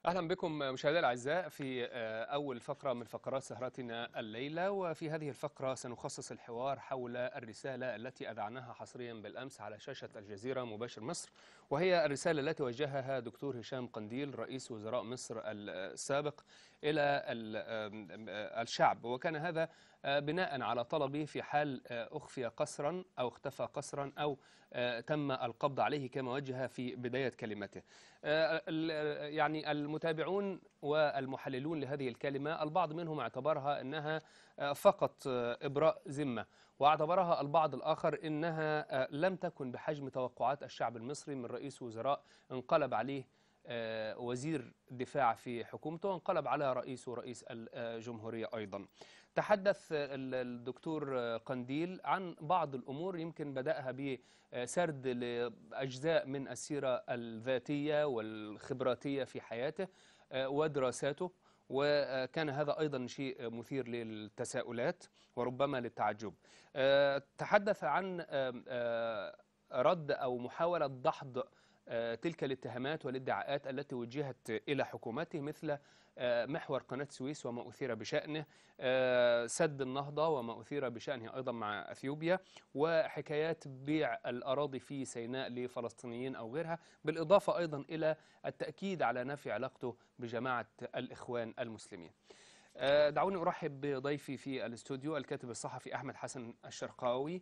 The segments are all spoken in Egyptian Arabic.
أهلا بكم مشاهدينا الأعزاء في أول فقرة من فقرات سهرتنا الليلة وفي هذه الفقرة سنخصص الحوار حول الرسالة التي أذعناها حصريا بالأمس على شاشة الجزيرة مباشر مصر وهي الرسالة التي وجهها دكتور هشام قنديل رئيس وزراء مصر السابق إلى الشعب وكان هذا بناء على طلبه في حال أخفي قسرا أو اختفى قسرا أو تم القبض عليه كما وجه في بداية كلمته يعني المتابعون والمحللون لهذه الكلمة البعض منهم اعتبرها أنها فقط إبراء ذمة واعتبرها البعض الآخر أنها لم تكن بحجم توقعات الشعب المصري من رئيس وزراء انقلب عليه وزير دفاع في حكومته وانقلب على رئيس ورئيس الجمهورية أيضا تحدث الدكتور قنديل عن بعض الأمور يمكن بدأها بسرد لأجزاء من السيرة الذاتية والخبراتية في حياته ودراساته وكان هذا أيضا شيء مثير للتساؤلات وربما للتعجب تحدث عن رد أو محاولة دحض تلك الاتهامات والادعاءات التي وجهت إلى حكومته مثل محور قناة السويس وما أثير بشأنه سد النهضة وما أثير بشأنه أيضا مع أثيوبيا وحكايات بيع الأراضي في سيناء لفلسطينيين أو غيرها بالإضافة أيضا إلى التأكيد على نفي علاقته بجماعة الإخوان المسلمين دعوني أرحب بضيفي في الاستوديو الكاتب الصحفي أحمد حسن الشرقاوي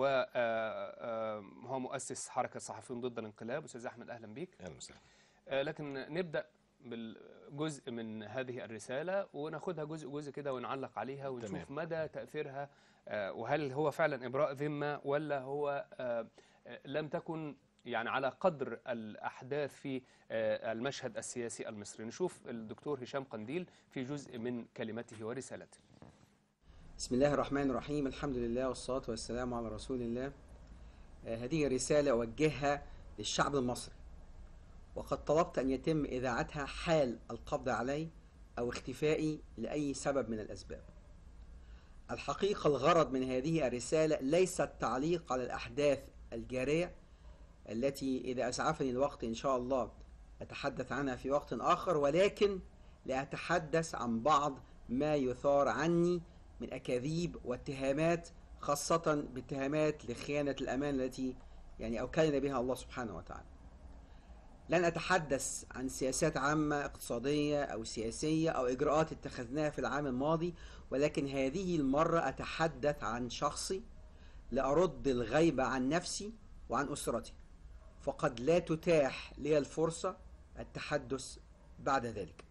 وهو مؤسس حركة الصحفيين ضد الانقلاب أستاذ أحمد أهلا بك أهلا وسهلا لكن نبدأ بالجزء من هذه الرسالة وناخدها جزء جزء كده ونعلق عليها ونشوف تمام. مدى تأثيرها وهل هو فعلا إبراء ذمة ولا هو لم تكن يعني على قدر الأحداث في المشهد السياسي المصري نشوف الدكتور هشام قنديل في جزء من كلمته ورسالته بسم الله الرحمن الرحيم الحمد لله والصلاة والسلام على رسول الله آه هذه رسالة أوجهها للشعب المصري وقد طلبت أن يتم إذاعتها حال القبض علي أو اختفائي لأي سبب من الأسباب الحقيقة الغرض من هذه الرسالة ليس التعليق على الأحداث الجارية التي إذا أسعفني الوقت إن شاء الله أتحدث عنها في وقت آخر ولكن لأتحدث عن بعض ما يثار عني من أكاذيب واتهامات خاصة باتهامات لخيانة الأمان التي يعني أوكلنا بها الله سبحانه وتعالى لن أتحدث عن سياسات عامة اقتصادية أو سياسية أو إجراءات اتخذناها في العام الماضي ولكن هذه المرة أتحدث عن شخصي لأرد الغيبة عن نفسي وعن أسرتي فقد لا تتاح لي الفرصة التحدث بعد ذلك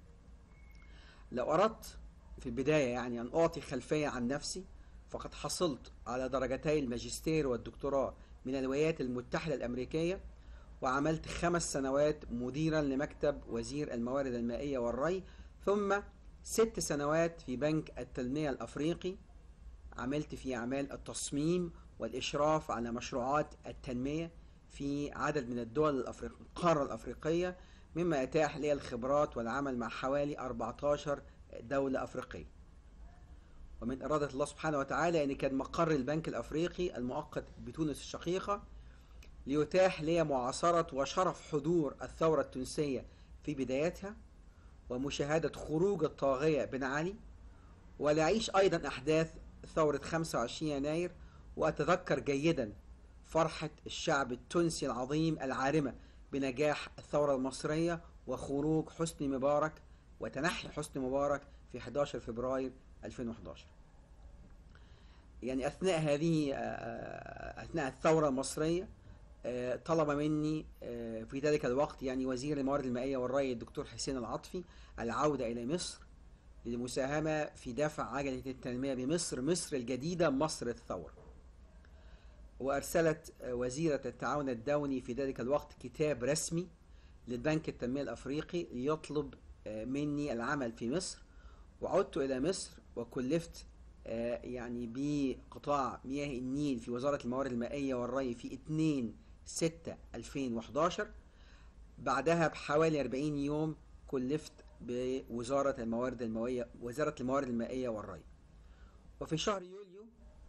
لو أردت في البداية يعني أن أعطي خلفية عن نفسي فقد حصلت على درجتي الماجستير والدكتوراه من الولايات المتحدة الأمريكية وعملت خمس سنوات مديرا لمكتب وزير الموارد المائية والري ثم ست سنوات في بنك التنمية الأفريقي عملت في أعمال التصميم والإشراف على مشروعات التنمية في عدد من الدول الأفريق... القارة الأفريقية مما أتاح لي الخبرات والعمل مع حوالي 14 دولة أفريقية ومن إرادة الله سبحانه وتعالى أن كان مقر البنك الأفريقي المؤقت بتونس الشقيقة ليتاح لي معاصرة وشرف حضور الثورة التونسية في بدايتها ومشاهدة خروج الطاغية بن علي ولأعيش أيضا أحداث ثورة 25 يناير وأتذكر جيدا فرحة الشعب التونسي العظيم العارمة بنجاح الثورة المصرية وخروج حسني مبارك وتنحي حسني مبارك في 11 فبراير 2011 يعني أثناء هذه أثناء الثورة المصرية طلب مني في ذلك الوقت يعني وزير الموارد المائية والري الدكتور حسين العطفي العودة إلى مصر للمساهمة في دفع عجلة التنمية بمصر مصر الجديدة مصر الثورة وأرسلت وزيرة التعاون الدولي في ذلك الوقت كتاب رسمي للبنك التنمية الأفريقي ليطلب مني العمل في مصر وعدت إلى مصر وكلفت يعني بقطاع مياه النيل في وزارة الموارد المائية والري في 2 6 2011 بعدها بحوالي 40 يوم كلفت بوزارة الموارد المائية وزارة الموارد المائية والري وفي شهر يوليو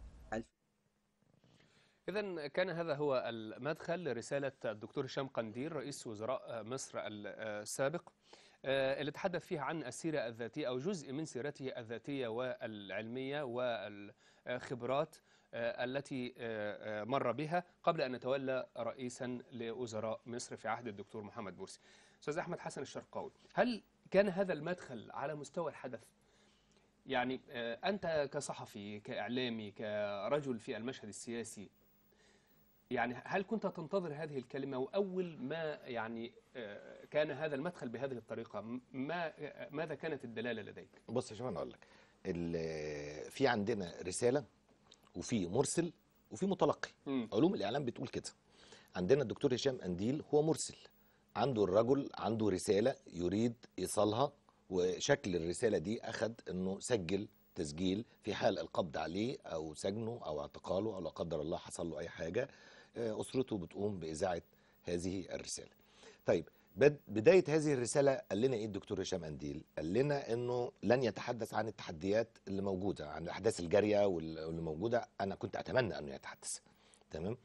إذا كان هذا هو المدخل لرسالة الدكتور هشام قنديل رئيس وزراء مصر السابق آه، اللي تحدث فيها عن السيرة الذاتية أو جزء من سيرته الذاتية والعلمية والخبرات آه، التي آه، آه، مر بها قبل أن يتولى رئيسا لوزراء مصر في عهد الدكتور محمد مرسي أستاذ أحمد حسن الشرقاوي هل كان هذا المدخل على مستوى الحدث يعني آه، أنت كصحفي كإعلامي كرجل في المشهد السياسي يعني هل كنت تنتظر هذه الكلمة وأول ما يعني آه، كان هذا المدخل بهذه الطريقة م- ما آه، ماذا كانت الدلالة لديك؟ بص شوف انا اقول لك ال- في عندنا رساله وفي مرسل وفي متلقي مم. علوم الاعلام بتقول كده عندنا الدكتور هشام انديل هو مرسل عنده الرجل عنده رساله يريد ايصالها وشكل الرساله دي اخذ انه سجل تسجيل في حال القبض عليه او سجنه او اعتقاله او لا قدر الله حصل له اي حاجه آه، اسرته بتقوم باذاعه هذه الرساله طيب بد- بداية هذه الرسالة قال لنا ايه الدكتور هشام انديل؟ قال لنا انه لن يتحدث عن التحديات اللي موجودة، عن الاحداث الجارية وال- واللي موجودة، انا كنت اتمنى انه يتحدث. تمام؟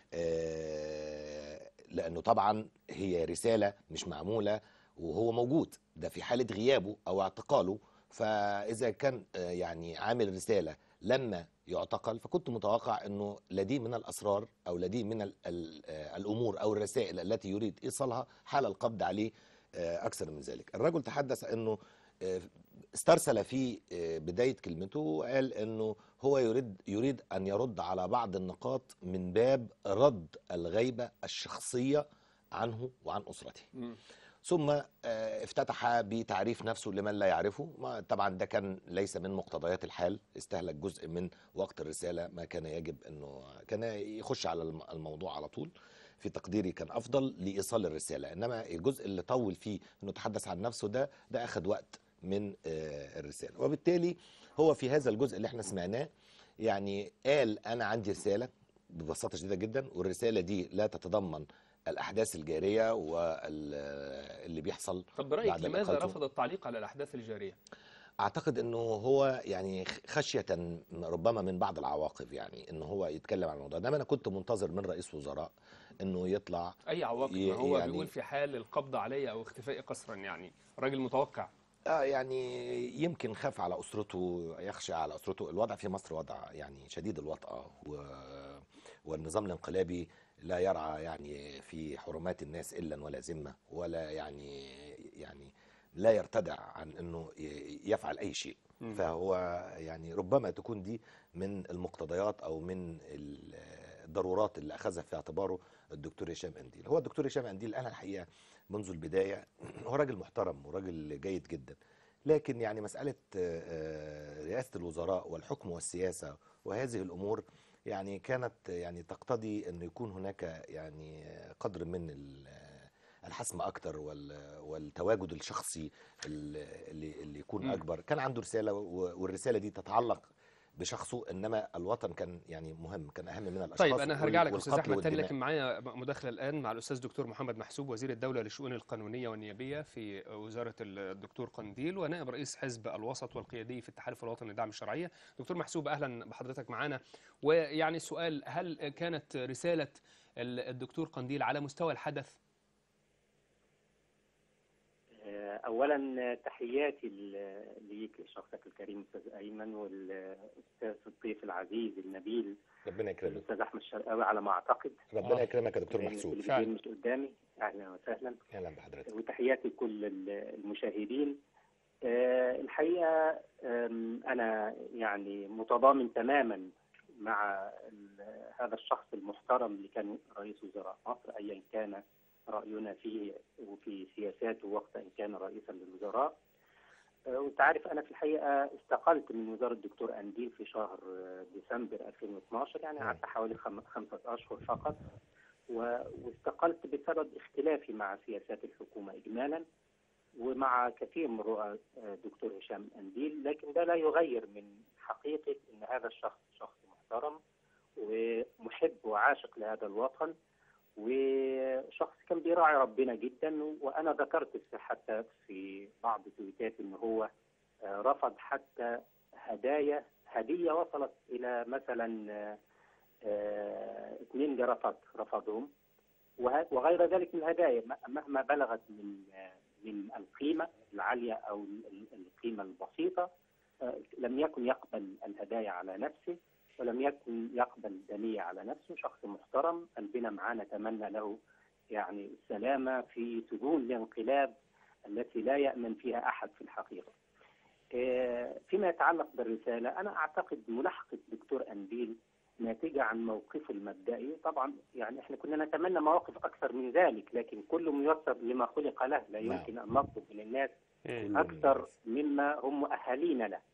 آه لانه طبعا هي رسالة مش معمولة وهو موجود، ده في حالة غيابه او اعتقاله، فاذا كان آه يعني عامل رسالة لما يعتقل فكنت متوقع انه لا دي من الاسرار او لا دي من ال ال آه، الامور او الرسائل التي يريد ايصالها حال القبض عليه آه، اكثر من ذلك. الرجل تحدث انه آه، استرسل في آه، بدايه كلمته وقال انه هو يريد يريد ان يرد على بعض النقاط من باب رد الغيبه الشخصيه عنه وعن اسرته. مم. ثم آه، افتتح بتعريف نفسه لمن لا يعرفه ما طبعا ده كان ليس من مقتضيات الحال استهلك جزء من وقت الرسالة ما كان يجب أنه كان يخش على الم- الموضوع على طول في تقديري كان أفضل لإيصال الرسالة إنما الجزء اللي طول فيه أنه تحدث عن نفسه ده ده أخذ وقت من آه، الرسالة وبالتالي هو في هذا الجزء اللي احنا سمعناه يعني قال أنا عندي رسالة ببساطة شديدة جدا والرسالة دي لا تتضمن الأحداث الجارية واللي بيحصل طب برأيك بعد لماذا إقالته. رفض التعليق على الأحداث الجارية؟ اعتقد انه هو يعني خشيه ربما من بعض العواقب يعني انه هو يتكلم عن الموضوع ده انما انا كنت منتظر من رئيس وزراء انه يطلع أي عواقب ي- ما هو يعني- بيقول في حال القبض علي أو اختفائي قسرا يعني راجل متوقع آه يعني يمكن خاف على اسرته يخشى على اسرته الوضع في مصر وضع يعني شديد الوطأة و والنظام الانقلابي لا يرعى يعني في حرمات الناس الا ولا ذمه ولا يعني يعني لا يرتدع عن انه ي- يفعل اي شيء مم. فهو يعني ربما تكون دي من المقتضيات او من ال- الضرورات اللي اخذها في اعتباره الدكتور هشام انديل هو الدكتور هشام انديل انا الحقيقه منذ البدايه هو راجل محترم وراجل جيد جدا لكن يعني مساله آه، آه، رئاسه الوزراء والحكم والسياسه وهذه الامور يعني كانت يعني تقتضي ان يكون هناك يعني قدر من ال- الحسم اكتر وال- والتواجد الشخصي اللي اللي يكون مم. اكبر كان عنده رساله و- والرساله دي تتعلق بشخصه انما الوطن كان يعني مهم كان اهم من الاشخاص طيب انا هرجع وال- لك استاذ والقتل احمد تاني والدماء. لكن معايا مداخله الان مع الاستاذ دكتور محمد محسوب وزير الدوله للشؤون القانونيه والنيابيه في وزاره الدكتور قنديل ونائب رئيس حزب الوسط والقيادي في التحالف الوطني لدعم الشرعيه دكتور محسوب اهلا بحضرتك معانا ويعني السؤال هل كانت رساله ال- الدكتور قنديل على مستوى الحدث اولا تحياتي ل- ليك لشخصك الكريم استاذ ايمن والاستاذ الضيف العزيز النبيل ربنا يكرمك الاستاذ احمد الشرقاوي على ما اعتقد ربنا آه. يكرمك يا دكتور لأن محسوب التلفزيون مش قدامي اهلا وسهلا اهلا بحضرتك وتحياتي لكل ال- المشاهدين آه، الحقيقه آم، انا يعني متضامن تماما مع ال- هذا الشخص المحترم اللي كان رئيس وزراء مصر ايا كان راينا فيه وفي سياساته وقت ان كان رئيسا للوزراء آه، وانت عارف انا في الحقيقه استقلت من وزاره الدكتور انديل في شهر آه، ديسمبر 2012 يعني نعم. قعدت حوالي خم- خمسه اشهر فقط و- واستقلت بسبب اختلافي مع سياسات الحكومه اجمالا ومع كثير من رؤى آه، دكتور هشام انديل لكن ده لا يغير من حقيقه ان هذا الشخص شخص محترم ومحب وعاشق لهذا الوطن وشخص كان بيراعي ربنا جدا وانا ذكرت في- حتى في بعض تويتاتي ان هو آه، رفض حتى هدايا هديه وصلت الى مثلا آه، آه، اثنين جرافات رفضهم وه- وغير ذلك من الهدايا م- مهما بلغت من آه، من القيمه العاليه او ال- ال- القيمه البسيطه آه، لم يكن يقبل الهدايا على نفسه ولم يكن يقبل الدنية على نفسه شخص محترم قلبنا معاه نتمنى له يعني السلامة في سجون الانقلاب التي لا يأمن فيها أحد في الحقيقة آه، فيما يتعلق بالرسالة أنا أعتقد ملاحقة دكتور أنبيل ناتجة عن موقفه المبدئي طبعا يعني احنا كنا نتمنى مواقف أكثر من ذلك لكن كل ميسر لما خلق له لا نعم. يمكن أن نطلب من الناس مم. أكثر مما هم مؤهلين له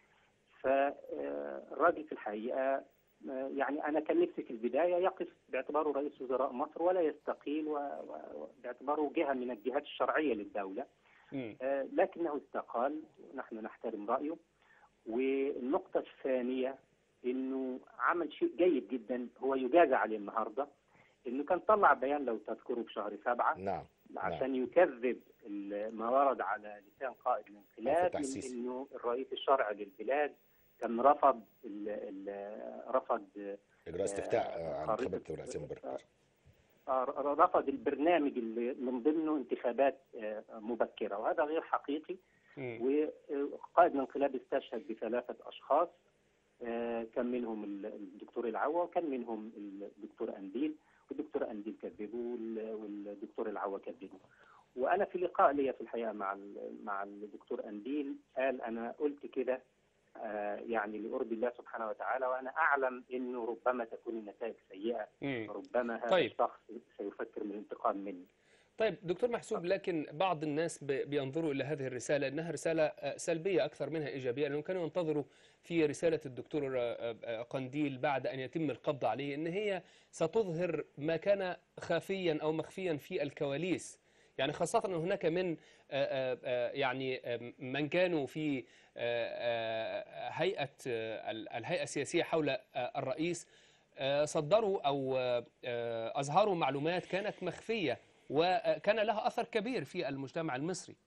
فالراجل في الحقيقة آه، يعني أنا كان نفسي في البداية يقف باعتباره رئيس وزراء مصر ولا يستقيل و- و- وباعتباره جهة من الجهات الشرعية للدولة مم. آه، لكنه استقال ونحن نحترم رأيه والنقطة الثانية انه عمل شيء جيد جدا هو يجازى عليه النهارده انه كان طلع بيان لو تذكروا في شهر سبعة نعم عشان يكذب ال- ما ورد على لسان قائد الانقلاب فتح من السيسي. انه الرئيس الشرعي للبلاد كان رفض ال ال رفض اجراء استفتاء آه، آه، عن خريطة- انتخابات رئاسيه مبكره آه، رفض البرنامج اللي من ضمنه انتخابات آه، مبكره وهذا غير حقيقي مم. وقائد الانقلاب استشهد بثلاثة أشخاص آه، كان منهم ال- الدكتور العوا وكان منهم الدكتور أنديل والدكتور أنديل كذبه وال- والدكتور العوا كذبه وأنا في لقاء ليا في الحقيقة مع ال- مع الدكتور أنديل قال أنا قلت كده آه، يعني لأرضي الله سبحانه وتعالى وأنا أعلم أنه ربما تكون النتائج سيئة مم. ربما هذا طيب. الشخص سيفكر من الانتقام مني طيب دكتور محسوب لكن بعض الناس ب- بينظروا إلى هذه الرسالة أنها رسالة آه، سلبية أكثر منها إيجابية لأنهم كانوا ينتظروا في رسالة الدكتور آه، آه، قنديل بعد أن يتم القبض عليه أن هي ستظهر ما كان خافيا أو مخفيا في الكواليس يعني خاصة أن هناك من آه، آه، آه، يعني آه، من كانوا في آه، آه، هيئة آه، ال- الهيئة السياسية حول آه، الرئيس آه، صدروا أو آه، آه، أظهروا معلومات كانت مخفية وكان لها أثر كبير في المجتمع المصري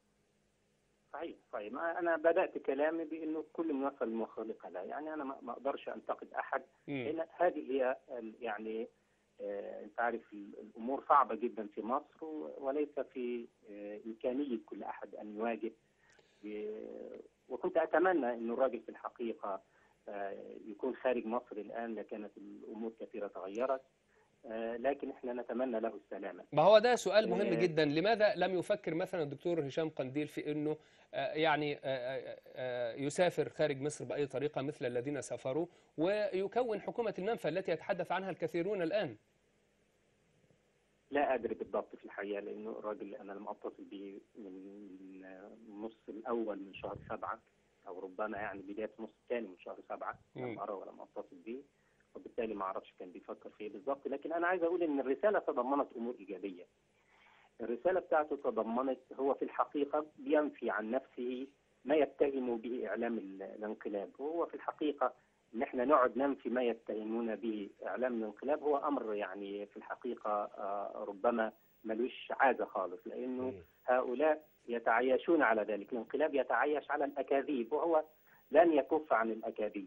صحيح صحيح ما انا بدات كلامي بانه كل ميسر لما خلق له يعني انا ما ما اقدرش انتقد احد مم. لان هذه هي ال- يعني آه، انت عارف ال- الامور صعبه جدا في مصر و- وليس في آه، امكانيه كل احد ان يواجه ب- وكنت اتمنى انه الراجل في الحقيقه آه، يكون خارج مصر الان لكانت الامور كثيره تغيرت آه، لكن احنا نتمنى له السلامه ما هو ده سؤال مهم آه. جدا لماذا لم يفكر مثلا الدكتور هشام قنديل في أنه آه، يعني آه، آه، آه، يسافر خارج مصر بأي طريقة مثل الذين سافروا ويكون حكومة المنفى التي يتحدث عنها الكثيرون الآن لا ادري بالضبط في الحقيقه لانه الراجل انا لم اتصل به من من النص الاول من شهر سبعه او ربما يعني بدايه النص الثاني من شهر سبعه مم. لم ارى ولم اتصل به وبالتالي ما اعرفش كان بيفكر في ايه بالضبط لكن انا عايز اقول ان الرساله تضمنت امور ايجابيه. الرساله بتاعته تضمنت هو في الحقيقه بينفي عن نفسه ما يتهم به اعلام ال- الانقلاب وهو في الحقيقه ان احنا نقعد ننفي ما يتهمون به اعلام الانقلاب هو امر يعني في الحقيقه آه، ربما ملوش عاده خالص لانه مم. هؤلاء يتعايشون على ذلك الانقلاب يتعايش على الاكاذيب وهو لن يكف عن الاكاذيب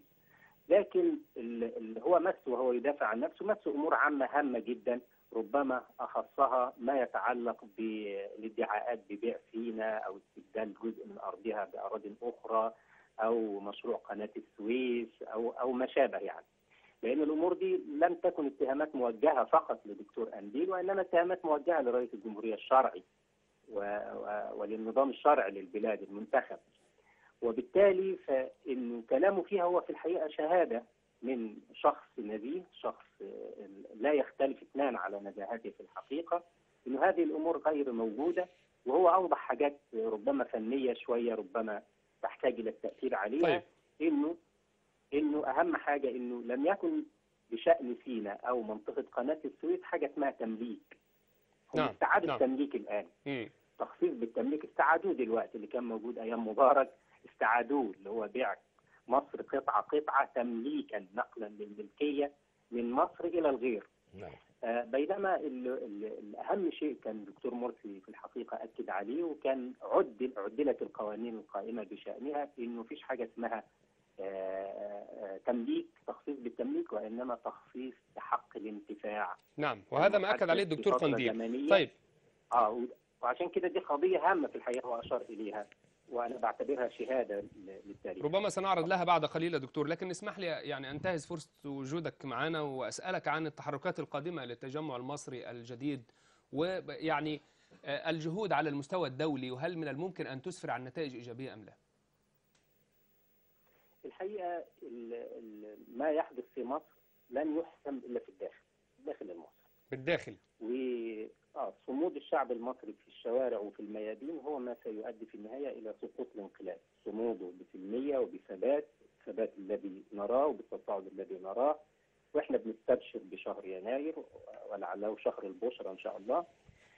لكن ال- اللي هو مس وهو يدافع عن نفسه مس امور عامه هامه جدا ربما اخصها ما يتعلق بالادعاءات ببيع سيناء او استبدال جزء من ارضها باراض اخرى او مشروع قناه السويس او او ما شابه يعني لان الامور دي لم تكن اتهامات موجهه فقط لدكتور انديل وانما اتهامات موجهه لرئيس الجمهوريه الشرعي و... و... وللنظام الشرعي للبلاد المنتخب وبالتالي فإن كلامه فيها هو في الحقيقة شهادة من شخص نزيه شخص آه، لا يختلف اثنان على نزاهته في الحقيقة إنه هذه الأمور غير موجودة وهو أوضح حاجات ربما فنية شوية ربما تحتاج إلى التأثير عليها طيب. إنه إنه أهم حاجة إنه لم يكن بشأن سيناء أو منطقة قناة السويس حاجة اسمها تمليك هم نعم، استعادوا نعم. التمليك الآن مم. تخصيص بالتمليك استعادوه دلوقتي اللي كان موجود ايام مبارك استعادوه اللي هو بيع مصر قطعه قطعه تمليكا نقلا للملكيه من مصر الى الغير نعم آه، بينما ال- ال- الاهم شيء كان الدكتور مرسي في الحقيقه اكد عليه وكان عدل عدلت القوانين القائمه بشانها انه مفيش حاجه اسمها آه، آه، تمليك تخصيص بالتمليك وانما تخصيص بحق الانتفاع نعم وهذا ما أكد عليه الدكتور في فترة قنديل زمنية طيب اه و- وعشان كده دي قضيه هامه في الحقيقه هو اشار اليها وانا بعتبرها شهاده ل- للتاريخ ربما سنعرض لها بعد قليل يا دكتور لكن اسمح لي يعني انتهز فرصة وجودك معنا وأسألك عن التحركات القادمة للتجمع المصري الجديد ويعني آه، الجهود على المستوى الدولي وهل من الممكن أن تسفر عن نتائج إيجابية أم لا؟ الحقيقه ال- ال- ما يحدث في مصر لن يحسم الا في الداخل داخل المصري بالداخل وصمود الشعب المصري في الشوارع وفي الميادين هو ما سيؤدي في النهاية إلى سقوط الانقلاب صموده بسلمية وبثبات الثبات الذي نراه وبالتصاعد الذي نراه واحنا بنستبشر بشهر يناير ولعله شهر البشرى ان شاء الله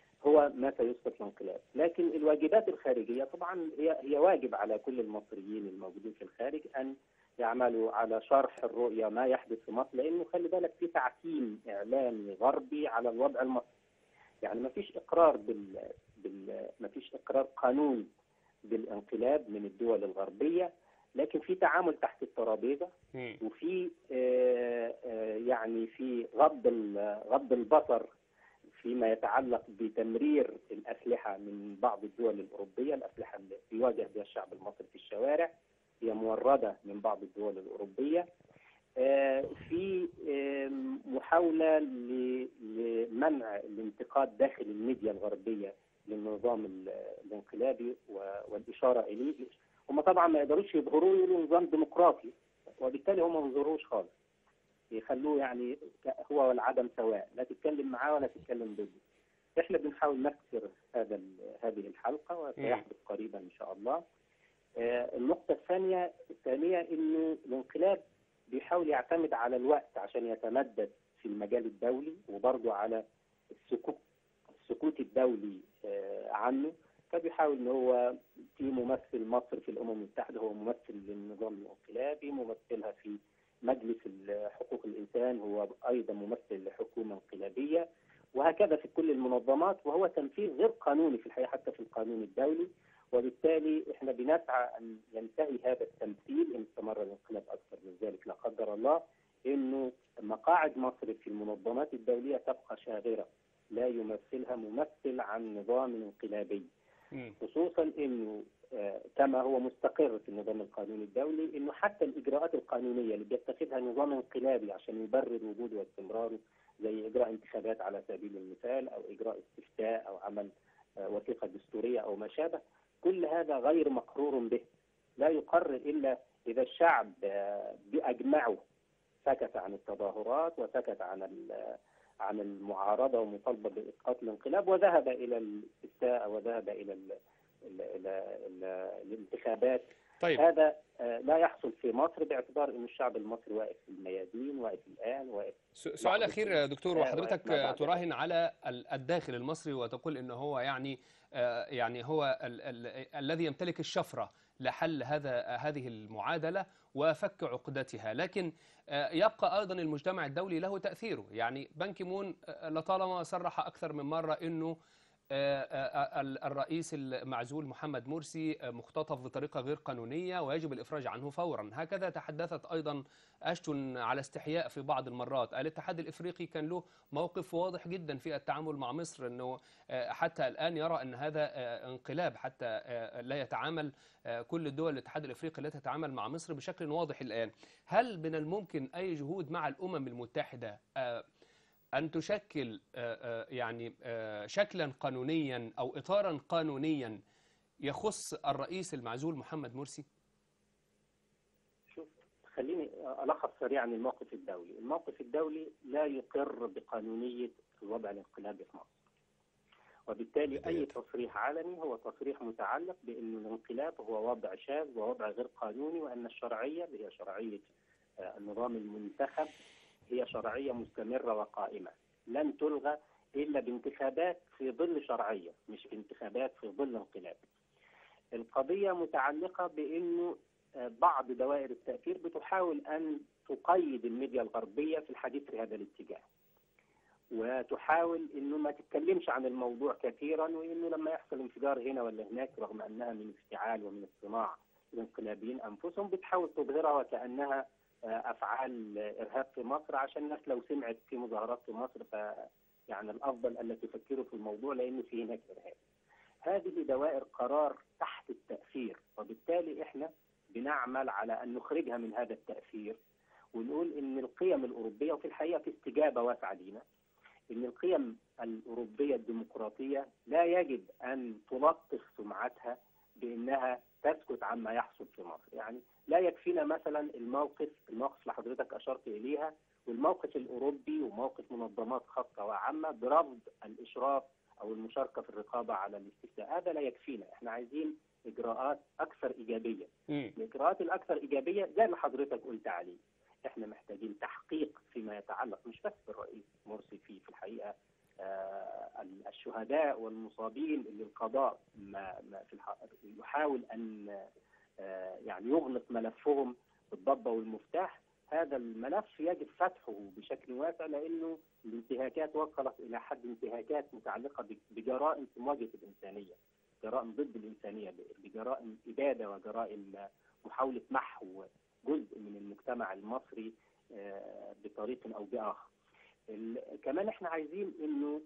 هو ما سيسقط الانقلاب لكن الواجبات الخارجيه طبعا هي هي واجب على كل المصريين الموجودين في الخارج ان يعملوا على شرح الرؤيه ما يحدث في مصر لانه خلي بالك في تعتيم اعلامي غربي على الوضع المصري يعني ما فيش اقرار بال, بال... ما فيش اقرار قانوني بالانقلاب من الدول الغربيه لكن في تعامل تحت الترابيزه مم. وفي آه، آه، يعني في غض ال- غض البصر فيما يتعلق بتمرير الأسلحة من بعض الدول الأوروبية الأسلحة اللي بيواجه بها الشعب المصري في الشوارع هي موردة من بعض الدول الأوروبية آه، في آم، محاولة ل- لمنع الانتقاد داخل الميديا الغربية للنظام ال- الانقلابي و- والإشارة إليه هم طبعا ما يقدروش يظهروه يقولوا نظام ديمقراطي وبالتالي هم ما يظهروش خالص يخلوه يعني ك- هو والعدم سواء لا تتكلم معاه ولا تتكلم ضده احنا بنحاول نكسر هذا ال- هذه الحلقه وسيحدث قريبا ان شاء الله آه، النقطه الثانيه الثانيه انه الانقلاب بيحاول يعتمد على الوقت عشان يتمدد في المجال الدولي وبرضه على السكوت السكوت الدولي آه، عنه فبيحاول ان هو في ممثل مصر في الامم المتحده هو ممثل للنظام الانقلابي ممثلها في مجلس ال- حقوق الانسان هو ايضا ممثل لحكومه انقلابيه وهكذا في كل المنظمات وهو تنفيذ غير قانوني في الحقيقه حتى في القانون الدولي وبالتالي احنا بنسعى ان ينتهي هذا التمثيل ان استمر الانقلاب اكثر من ذلك لا قدر الله انه مقاعد مصر في المنظمات الدوليه تبقى شاغره لا يمثلها ممثل عن نظام انقلابي مم. خصوصا انه آه، كما هو مستقر في النظام القانوني الدولي انه حتى الاجراءات القانونيه اللي بيتخذها نظام انقلابي عشان يبرر وجوده واستمراره زي اجراء انتخابات على سبيل المثال او اجراء استفتاء او عمل آه، وثيقه دستوريه او ما شابه كل هذا غير مقرور به لا يقرر الا اذا الشعب آه، باجمعه سكت عن التظاهرات وسكت عن ال- عن المعارضه ومطالبه باسقاط الانقلاب وذهب الى الاستفتاء وذهب الى ال ال ال ال الانتخابات طيب هذا آه، لا يحصل في مصر باعتبار ان الشعب المصري واقف في الميادين واقف الان واقف س- سؤال أخير يا دكتور آه، وحضرتك ما بعد تراهن على ال- الداخل المصري وتقول إنه هو يعني آه، يعني هو ال- ال- الذي يمتلك الشفرة لحل هذا هذه المعادلة وفك عقدتها لكن آه، يبقى أيضا المجتمع الدولي له تأثيره يعني بان كيمون آه، لطالما صرح أكثر من مرة أنه آه، آه، ال- الرئيس المعزول محمد مرسي آه، مختطف بطريقة غير قانونية ويجب الإفراج عنه فورا هكذا تحدثت أيضا أشتون على استحياء في بعض المرات الاتحاد الإفريقي كان له موقف واضح جدا في التعامل مع مصر أنه آه، حتى الآن يرى أن هذا آه، انقلاب حتى آه، لا يتعامل آه، كل دول الاتحاد الإفريقي التي تتعامل مع مصر بشكل واضح الآن هل من الممكن أي جهود مع الأمم المتحدة آه، أن تشكل آه، آه، يعني آه، شكلا قانونيا أو إطارا قانونيا يخص الرئيس المعزول محمد مرسي؟ شوف خليني الخص سريعا الموقف الدولي، الموقف الدولي لا يقر بقانونيه الوضع الانقلابي في مصر. وبالتالي اي تصريح علني هو تصريح متعلق بان الانقلاب هو وضع شاذ ووضع غير قانوني وان الشرعيه اللي هي شرعيه آه، النظام المنتخب هي شرعيه مستمره وقائمه، لن تلغى الا بانتخابات في ظل شرعيه مش بانتخابات في ظل انقلاب. القضيه متعلقه بانه آه، بعض دوائر التأثير بتحاول أن تقيد الميديا الغربية في الحديث في هذا الاتجاه وتحاول أنه ما تتكلمش عن الموضوع كثيرا وأنه لما يحصل انفجار هنا ولا هناك رغم أنها من افتعال ومن اصطناع الانقلابيين أنفسهم بتحاول تظهرها وكأنها آه، أفعال إرهاب في مصر عشان الناس لو سمعت في مظاهرات في مصر ف يعني الأفضل ألا تفكروا في الموضوع لأنه في هناك إرهاب هذه دوائر قرار تحت التأثير وبالتالي احنا بنعمل على ان نخرجها من هذا التأثير ونقول ان القيم الاوروبيه وفي الحقيقه في استجابه واسعه لينا ان القيم الاوروبيه الديمقراطيه لا يجب ان تلطخ سمعتها بانها تسكت عما يحصل في مصر، يعني لا يكفينا مثلا الموقف الموقف اللي حضرتك اشرت اليها والموقف الاوروبي وموقف منظمات خاصه وعامه برفض الاشراف او المشاركه في الرقابه على الاستفتاء، هذا لا يكفينا، احنا عايزين اجراءات اكثر ايجابيه. مم. الاجراءات الاكثر ايجابيه زي ما حضرتك قلت عليه احنا محتاجين تحقيق فيما يتعلق مش بس بالرئيس مرسي في في الحقيقه آه الشهداء والمصابين اللي القضاء ما ما في الح... يحاول ان آه يعني يغلق ملفهم بالضبه والمفتاح هذا الملف يجب فتحه بشكل واسع لانه الانتهاكات وصلت الى حد انتهاكات متعلقه بجرائم في مواجهه الانسانيه جرائم ضد الانسانيه بجرائم اباده وجرائم محاوله محو جزء من المجتمع المصري بطريق او باخر. كمان احنا عايزين انه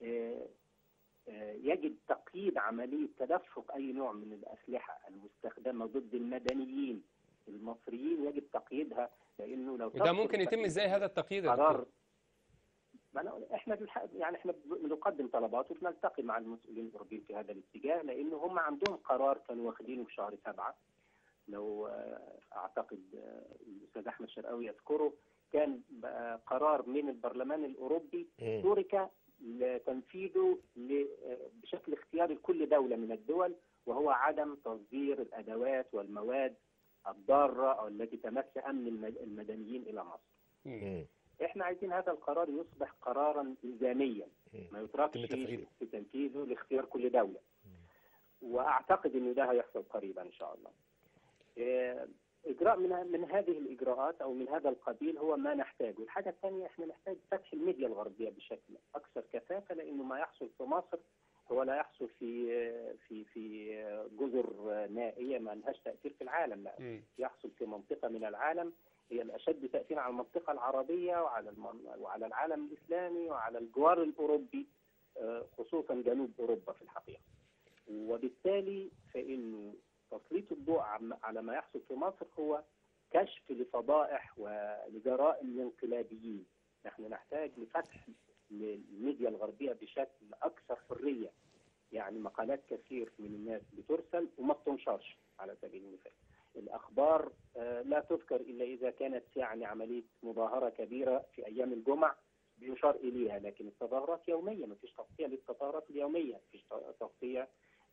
يجب تقييد عمليه تدفق اي نوع من الاسلحه المستخدمه ضد المدنيين المصريين يجب تقييدها لانه لو وده ممكن يتم ازاي هذا التقييد يا قرار دكتور؟ ما أنا- احنا بالح- يعني احنا بنقدم طلبات وبنلتقي مع المسؤولين الاوروبيين في هذا الاتجاه لانه هم عندهم قرار كانوا واخدينه في شهر سبعه لو آه، اعتقد آه، الاستاذ احمد شرقاوي يذكره كان بقى قرار من البرلمان الاوروبي مم. ترك لتنفيذه ل- آه، بشكل اختياري لكل دوله من الدول وهو عدم تصدير الادوات والمواد الضاره او التي تمس امن المد- المدنيين الى مصر. مم. مم. احنا عايزين هذا القرار يصبح قرارا الزاميا مم. ما يتركش يتم تفعيله. في تنفيذه لاختيار كل دوله. واعتقد انه ده هيحصل قريبا ان شاء الله. إيه، اجراء من من هذه الاجراءات او من هذا القبيل هو ما نحتاجه، الحاجه الثانيه احنا نحتاج فتح الميديا الغربيه بشكل اكثر كثافه لانه ما يحصل في مصر هو لا يحصل في في في جزر نائيه ما لهاش تاثير في العالم لا مم. يحصل في منطقه من العالم هي الاشد تاثيرا على المنطقه العربيه وعلى المن... وعلى العالم الاسلامي وعلى الجوار الاوروبي آه، خصوصا جنوب اوروبا في الحقيقه. وبالتالي فانه تسليط الضوء عم- على ما يحصل في مصر هو كشف لفضائح ولجرائم الانقلابيين. نحن نحتاج لفتح للميديا الغربيه بشكل اكثر حريه. يعني مقالات كثير من الناس بترسل وما بتنشرش على سبيل المثال. الاخبار آه، لا تذكر الا اذا كانت يعني عمليه مظاهره كبيره في ايام الجمع بيشار اليها لكن التظاهرات يوميه ما فيش تغطيه للتظاهرات اليوميه ما فيش تغطيه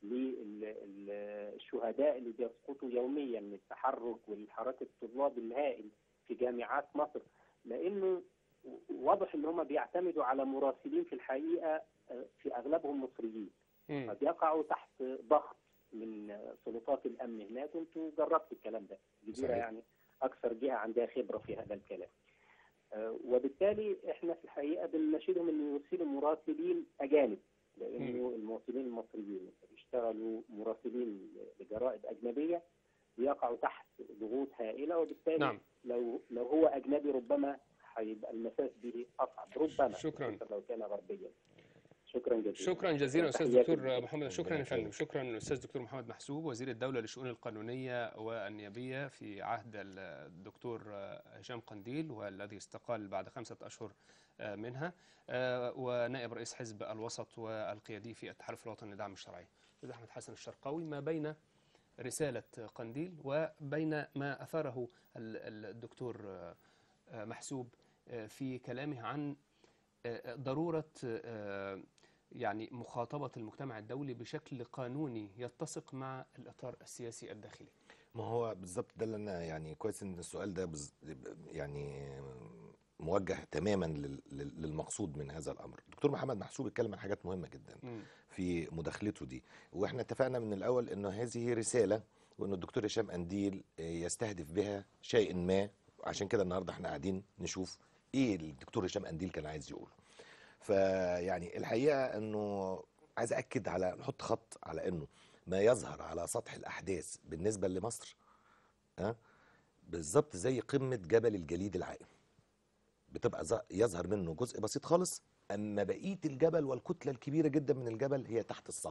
للشهداء اللي بيسقطوا يوميا من التحرك والحراك الطلاب الهائل في جامعات مصر لانه واضح ان هم بيعتمدوا على مراسلين في الحقيقه آه، في اغلبهم مصريين مم. قد يقعوا تحت ضغط من سلطات الامن هناك وانتوا جربتوا الكلام ده الجزيره صحيح. يعني اكثر جهه عندها خبره في هذا الكلام آه، وبالتالي احنا في الحقيقه بنناشدهم ان يرسلوا مراسلين اجانب لانه المواطنين المصريين اللي بيشتغلوا مراسلين لجرائد اجنبيه بيقعوا تحت ضغوط هائله وبالتالي نعم. لو لو هو اجنبي ربما هيبقى المساس به اصعب ربما شكراً. خصوصاً لو كان غربيا شكرا جزيلا شكرا جزيلا استاذ تحياتي دكتور لكم. محمد شكرا يا ربنا فندم يخليك. شكرا الاستاذ دكتور محمد محسوب وزير الدوله للشؤون القانونيه والنيابيه في عهد الدكتور هشام قنديل والذي استقال بعد خمسه اشهر منها آه، ونائب رئيس حزب الوسط والقيادي في التحالف الوطني لدعم الشرعيه الاستاذ احمد حسن الشرقاوي ما بين رساله قنديل وبين ما اثاره ال- الدكتور آه، آه، محسوب آه، في كلامه عن آه، ضروره آه، يعني مخاطبة المجتمع الدولي بشكل قانوني يتسق مع الإطار السياسي الداخلي ما هو بالظبط ده اللي انا يعني كويس ان السؤال ده بز... يعني موجه تماما لل... لل- للمقصود من هذا الامر دكتور محمد محسوب اتكلم عن حاجات مهمه جدا مم. في مداخلته دي واحنا اتفقنا من الاول انه هذه رساله وانه الدكتور هشام قنديل يستهدف بها شيء ما عشان كده النهارده احنا قاعدين نشوف ايه الدكتور هشام قنديل كان عايز يقوله فيعني الحقيقه انه عايز اكد على نحط خط على انه ما يظهر على سطح الاحداث بالنسبه لمصر ها بالظبط زي قمه جبل الجليد العائم بتبقى ز- يظهر منه جزء بسيط خالص اما بقيه الجبل والكتله الكبيره جدا من الجبل هي تحت السطح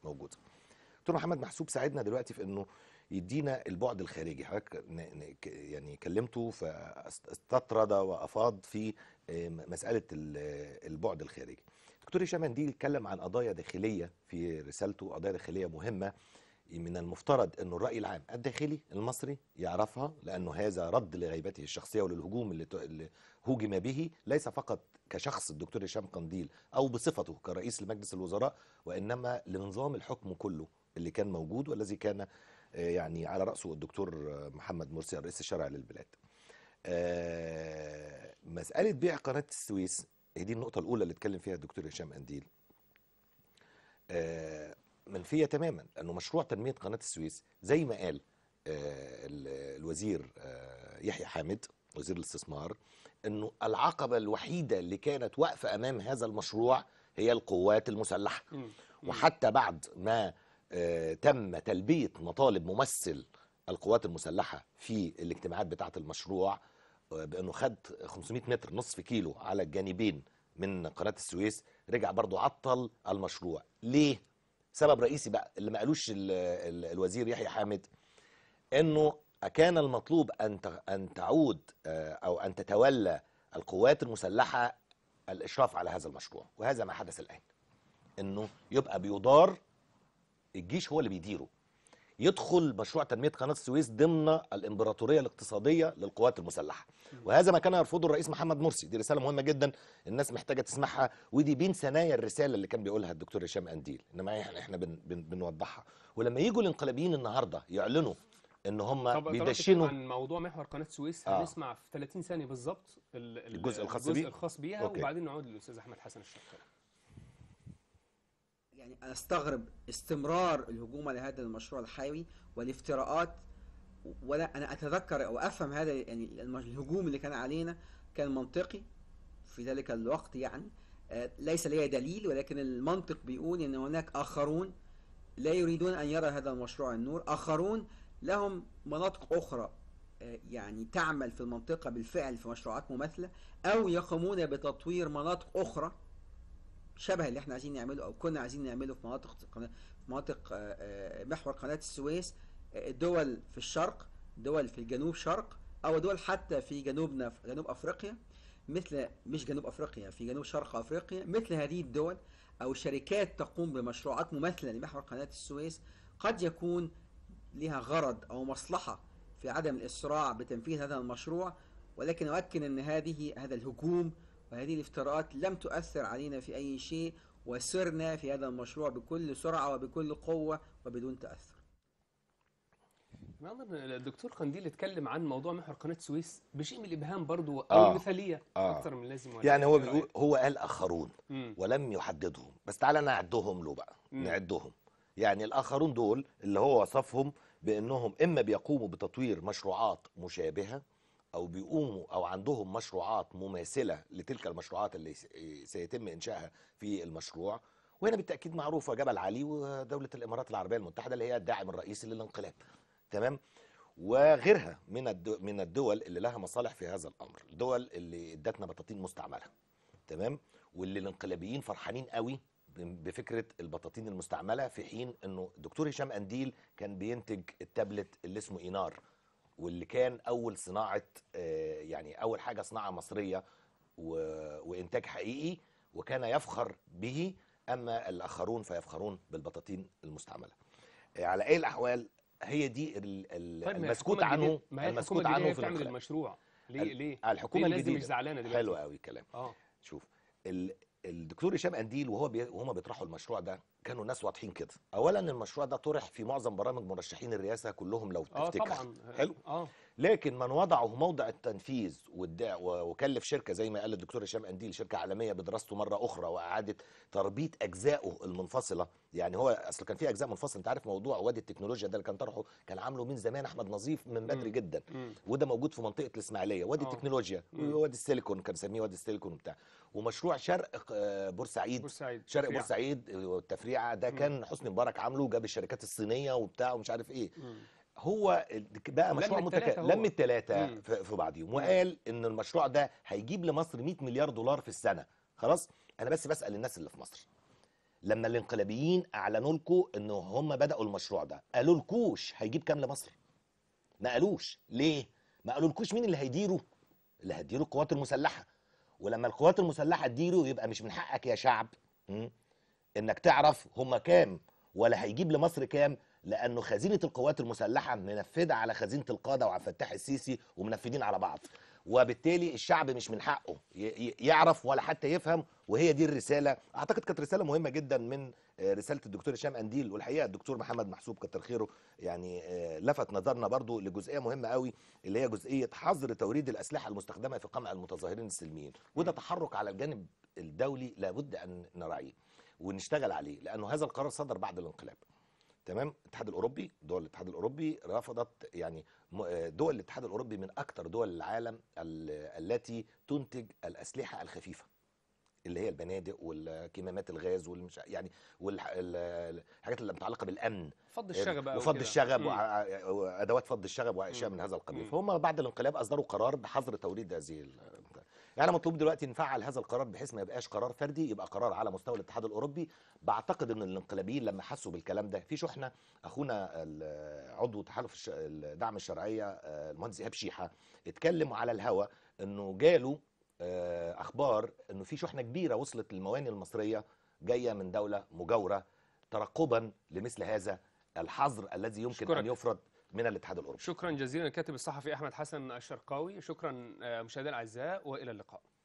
موجوده دكتور محمد محسوب ساعدنا دلوقتي في انه يدينا البعد الخارجي حضرتك ن- ن- ك- يعني كلمته فاستطرد وافاض في آه، م- مساله ال- البعد الخارجي دكتور هشام منديل اتكلم عن قضايا داخليه في رسالته قضايا داخليه مهمه من المفترض انه الراي العام الداخلي المصري يعرفها لانه هذا رد لغيبته الشخصيه وللهجوم اللي ت- اللي هوجم به ليس فقط كشخص الدكتور هشام قنديل او بصفته كرئيس لمجلس الوزراء وانما لنظام الحكم كله اللي كان موجود والذي كان آه، يعني على راسه الدكتور آه، محمد مرسي الرئيس الشرعي للبلاد. آه، مساله بيع قناه السويس هي دي النقطه الاولى اللي اتكلم فيها الدكتور هشام قنديل. آه، منفيه تماما لانه مشروع تنميه قناه السويس زي ما قال آه، ال- الوزير آه، يحيى حامد وزير الاستثمار انه العقبه الوحيده اللي كانت واقفه امام هذا المشروع هي القوات المسلحه مم. مم. وحتى بعد ما آه، تم تلبيه مطالب ممثل القوات المسلحه في الاجتماعات بتاعه المشروع آه، بانه خد 500 متر نصف كيلو على الجانبين من قناه السويس رجع برضو عطل المشروع ليه سبب رئيسي بقى اللي ما قالوش ال- ال- الوزير يحيى حامد انه كان المطلوب ان ت- ان تعود آه، او ان تتولى القوات المسلحه الاشراف على هذا المشروع وهذا ما حدث الان انه يبقى بيدار الجيش هو اللي بيديره يدخل مشروع تنميه قناه السويس ضمن الامبراطوريه الاقتصاديه للقوات المسلحه وهذا ما كان يرفضه الرئيس محمد مرسي دي رساله مهمه جدا الناس محتاجه تسمعها ودي بين ثنايا الرساله اللي كان بيقولها الدكتور هشام قنديل انما احنا احنا بن بن بنوضحها ولما يجوا الانقلابيين النهارده يعلنوا ان هم طب طب بيدشنوا عن موضوع محور قناه السويس آه. هنسمع في 30 ثانيه بالظبط ال- ال- الجزء الخاص الجزء بيه؟ الخاص بيها أوكي. وبعدين نعود للاستاذ احمد حسن الشقاوي يعني انا استغرب استمرار الهجوم على هذا المشروع الحيوي والافتراءات ولا انا اتذكر او افهم هذا يعني الم- الهجوم اللي كان علينا كان منطقي في ذلك الوقت يعني آه، ليس لي دليل ولكن المنطق بيقول ان هناك اخرون لا يريدون ان يرى هذا المشروع النور اخرون لهم مناطق اخرى آه، يعني تعمل في المنطقه بالفعل في مشروعات مماثله او يقومون بتطوير مناطق اخرى شبه اللي احنا عايزين نعمله او كنا عايزين نعمله في مناطق قنا- في مناطق آه، آه، محور قناه السويس آه، دول في الشرق دول في الجنوب شرق او دول حتى في جنوبنا في جنوب افريقيا مثل مش جنوب افريقيا في جنوب شرق افريقيا مثل هذه الدول او شركات تقوم بمشروعات مماثله لمحور قناه السويس قد يكون لها غرض او مصلحه في عدم الاسراع بتنفيذ هذا المشروع ولكن اؤكد ان هذه هذا الهجوم وهذه الافتراءات لم تؤثر علينا في اي شيء وسرنا في هذا المشروع بكل سرعه وبكل قوه وبدون تاثر نظر الدكتور قنديل اتكلم عن موضوع محور قناه السويس بشيء من الابهام برضو او آه. المثاليه آه. اكتر من لازم ولا يعني هو إيه بيقول هو قال اخرون مم. ولم يحددهم بس تعالى نعدهم له بقى مم. نعدهم يعني الاخرون دول اللي هو وصفهم بانهم اما بيقوموا بتطوير مشروعات مشابهه او بيقوموا او عندهم مشروعات مماثله لتلك المشروعات اللي س- سيتم انشائها في المشروع وهنا بالتاكيد معروفه جبل علي ودوله الامارات العربيه المتحده اللي هي الداعم الرئيسي للانقلاب تمام وغيرها من الدو من الدول اللي لها مصالح في هذا الامر الدول اللي ادتنا بطاطين مستعمله تمام واللي الانقلابيين فرحانين قوي ب- بفكره البطاطين المستعمله في حين انه الدكتور هشام قنديل كان بينتج التابلت اللي اسمه اينار واللي كان اول صناعه آه، يعني اول حاجه صناعه مصريه و- وانتاج حقيقي وكان يفخر به اما الاخرون فيفخرون بالبطاطين المستعمله آه، على اي الاحوال هي دي ال- ال- طيب ما هي المسكوت الحكومة عنه الجديدة- ما هي المسكوت الحكومه الجديده عنه هي في بتعمل الانقلاب المشروع ليه ال- ليه الحكومه ليه الناس دي الجديده مش زعلانه دلوقتي حلو قوي الكلام اه شوف ال... الدكتور هشام قنديل وهو بي... وهم بيطرحوا المشروع ده كانوا ناس واضحين كده اولا المشروع ده طرح في معظم برامج مرشحين الرئاسه كلهم لو اه تفتكر طبعا حلو اه لكن من وضعه موضع التنفيذ والدع و- وكلف شركه زي ما قال الدكتور هشام قنديل شركه عالميه بدراسته مره اخرى واعاده تربيط اجزائه المنفصله يعني هو اصل كان في اجزاء منفصله انت عارف موضوع وادي التكنولوجيا ده اللي كان طرحه كان عامله من زمان احمد نظيف من بدري مم. جدا مم. وده موجود في منطقه الاسماعيليه وادي آه. التكنولوجيا مم. وادي السيليكون كان مسميه وادي السيليكون وبتاع ومشروع شرق آه، بورسعيد بورسعيد شرق تفريع. بورسعيد والتفريعه ده مم. كان حسني مبارك عامله جاب الشركات الصينيه وبتاع ومش عارف ايه مم. هو بقى لم مشروع التلاتة متكامل هو. لم الثلاثه مم. في في بعضهم وقال ان المشروع ده هيجيب لمصر 100 مليار دولار في السنه خلاص انا بس بسال الناس اللي في مصر لما الانقلابيين اعلنوا لكم ان هم بداوا المشروع ده قالوا لكوش هيجيب كام لمصر ما قالوش ليه ما قالوا لكوش مين اللي هيديره اللي هتديره القوات المسلحه ولما القوات المسلحه تديره يبقى مش من حقك يا شعب م? انك تعرف هم كام ولا هيجيب لمصر كام لانه خزينه القوات المسلحه منفذه على خزينه القاده وعبد الفتاح السيسي ومنفذين على بعض وبالتالي الشعب مش من حقه ي- ي- يعرف ولا حتى يفهم وهي دي الرساله اعتقد كانت رساله مهمه جدا من آه، رساله الدكتور هشام انديل والحقيقه الدكتور محمد محسوب كتر خيره يعني آه، لفت نظرنا برضو لجزئيه مهمه قوي اللي هي جزئيه حظر توريد الاسلحه المستخدمه في قمع المتظاهرين السلميين وده تحرك على الجانب الدولي لابد ان نراعيه ونشتغل عليه لانه هذا القرار صدر بعد الانقلاب تمام الاتحاد الاوروبي دول الاتحاد الاوروبي رفضت يعني م- آه، دول الاتحاد الاوروبي من اكثر دول العالم ال- التي تنتج الاسلحه الخفيفه اللي هي البنادق والكمامات الغاز والمش يعني والحاجات اللي متعلقه بالامن فض الشغب بقى وفض وكده. الشغب مم. وع- وادوات فض الشغب واشياء مم. من هذا القبيل مم. فهم بعد الانقلاب اصدروا قرار بحظر توريد هذه ال- يعني مطلوب دلوقتي نفعل هذا القرار بحيث ما يبقاش قرار فردي يبقى قرار على مستوى الاتحاد الاوروبي بعتقد ان الانقلابيين لما حسوا بالكلام ده في شحنه اخونا ال- عضو تحالف الش- الدعم الشرعيه آه، المهندس ايهاب شيحه اتكلم على الهوا انه جاله آه، اخبار انه في شحنه كبيره وصلت للمواني المصريه جايه من دوله مجاوره ترقبا لمثل هذا الحظر الذي يمكن أشكرك. ان يفرض من الاتحاد الاوروبي شكرا جزيلا الكاتب الصحفي احمد حسن الشرقاوي شكرا آه، مشاهدينا الاعزاء والى اللقاء